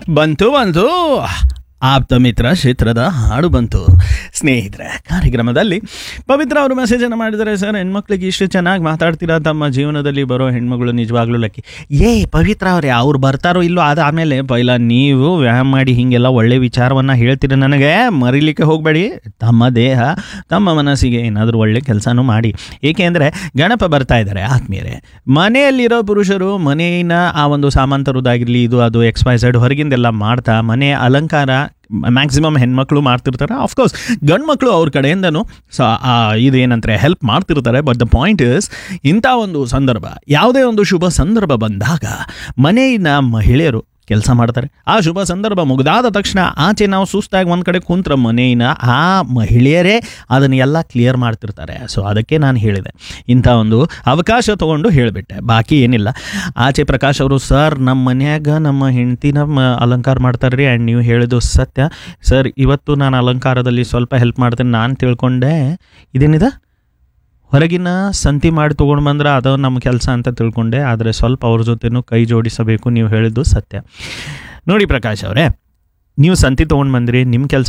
ಬಂತು ಬಂತು ಆಪ್ತ ಮಿತ್ರ ಕ್ಷೇತ್ರದ ಹಾಡು ಬಂತು ಸ್ನೇಹಿತರೆ ಕಾರ್ಯಕ್ರಮದಲ್ಲಿ ಪವಿತ್ರ ಅವರು ಮೆಸೇಜನ್ನು ಮಾಡಿದ್ದಾರೆ ಸರ್ ಹೆಣ್ಮಕ್ಳಿಗೆ ಇಷ್ಟು ಚೆನ್ನಾಗಿ ಮಾತಾಡ್ತೀರಾ ತಮ್ಮ ಜೀವನದಲ್ಲಿ ಬರೋ ಹೆಣ್ಮಗಳು ನಿಜವಾಗ್ಲೂ ಲಕ್ಕಿ ಏ ಪವಿತ್ರ ಅವರೇ ಅವ್ರು ಬರ್ತಾರೋ ಇಲ್ಲೋ ಅದಾದಮೇಲೆ ಪೈಲ ನೀವು ವ್ಯಾಯಾಮ ಮಾಡಿ ಹೀಗೆಲ್ಲ ಒಳ್ಳೆ ವಿಚಾರವನ್ನು ಹೇಳ್ತೀರ ನನಗೆ ಮರಿಲಿಕ್ಕೆ ಹೋಗಬೇಡಿ ತಮ್ಮ ದೇಹ ತಮ್ಮ ಮನಸ್ಸಿಗೆ ಏನಾದರೂ ಒಳ್ಳೆ ಕೆಲಸನೂ ಮಾಡಿ ಏಕೆಂದರೆ ಗಣಪ ಬರ್ತಾ ಇದ್ದಾರೆ ಆತ್ಮೀಯರೇ ಮನೆಯಲ್ಲಿರೋ ಪುರುಷರು ಮನೆಯ ಆ ಒಂದು ಸಾಮಾನು ತರೋದಾಗಿರಲಿ ಇದು ಅದು ಎಕ್ಸ್ ವೈ ಝೆಡ್ ಹೊರಗಿಂದೆಲ್ಲ ಮಾಡ್ತಾ ಮನೆ ಅಲಂಕಾರ ಮ್ಯಾಕ್ಸಿಮಮ್ ಹೆಣ್ಮಕ್ಳು ಮಾಡ್ತಿರ್ತಾರೆ ಆಫ್ಕೋರ್ಸ್ ಗಂಡು ಮಕ್ಕಳು ಅವ್ರ ಕಡೆಯಿಂದನೂ ಸ ಇದೇನಂತಾರೆ ಹೆಲ್ಪ್ ಮಾಡ್ತಿರ್ತಾರೆ ಬಟ್ ದ ಪಾಯಿಂಟ್ ಇಸ್ ಇಂಥ ಒಂದು ಸಂದರ್ಭ ಯಾವುದೇ ಒಂದು ಶುಭ ಸಂದರ್ಭ ಬಂದಾಗ ಮನೆಯ ಮಹಿಳೆಯರು ಕೆಲಸ ಮಾಡ್ತಾರೆ ಆ ಶುಭ ಸಂದರ್ಭ ಮುಗಿದಾದ ತಕ್ಷಣ ಆಚೆ ನಾವು ಸುಸ್ತಾಗಿ ಒಂದು ಕಡೆ ಕುಂತ್ರ ಮನೆಯಿನ ಆ ಮಹಿಳೆಯರೇ ಅದನ್ನು ಎಲ್ಲ ಕ್ಲಿಯರ್ ಮಾಡ್ತಿರ್ತಾರೆ ಸೊ ಅದಕ್ಕೆ ನಾನು ಹೇಳಿದೆ ಇಂಥ ಒಂದು ಅವಕಾಶ ತೊಗೊಂಡು ಹೇಳಿಬಿಟ್ಟೆ ಬಾಕಿ ಏನಿಲ್ಲ ಆಚೆ ಪ್ರಕಾಶ್ ಅವರು ಸರ್ ನಮ್ಮ ಮನ್ಯಾಗ ನಮ್ಮ ಹೆಂಡತಿ ನಮ್ಮ ಅಲಂಕಾರ ಮಾಡ್ತಾರೆ ರೀ ಆ್ಯಂಡ್ ನೀವು ಹೇಳಿದ್ದು ಸತ್ಯ ಸರ್ ಇವತ್ತು ನಾನು ಅಲಂಕಾರದಲ್ಲಿ ಸ್ವಲ್ಪ ಹೆಲ್ಪ್ ಮಾಡ್ತೇನೆ ನಾನು ತಿಳ್ಕೊಂಡೆ ಇದೇನಿದೆ ಹೊರಗಿನ ಸಂತಿ ಮಾಡಿ ತೊಗೊಂಡು ಬಂದ್ರೆ ಅದು ನಮ್ಮ ಕೆಲಸ ಅಂತ ತಿಳ್ಕೊಂಡೆ ಆದರೆ ಸ್ವಲ್ಪ ಅವ್ರ ಜೊತೆನೂ ಕೈ ಜೋಡಿಸಬೇಕು ನೀವು ಹೇಳಿದ್ದು ಸತ್ಯ ನೋಡಿ ಪ್ರಕಾಶ್ ಅವರೇ ನೀವು ಸಂತಿ ತೊಗೊಂಡು ಬಂದ್ರಿ ನಿಮ್ಮ ಕೆಲಸ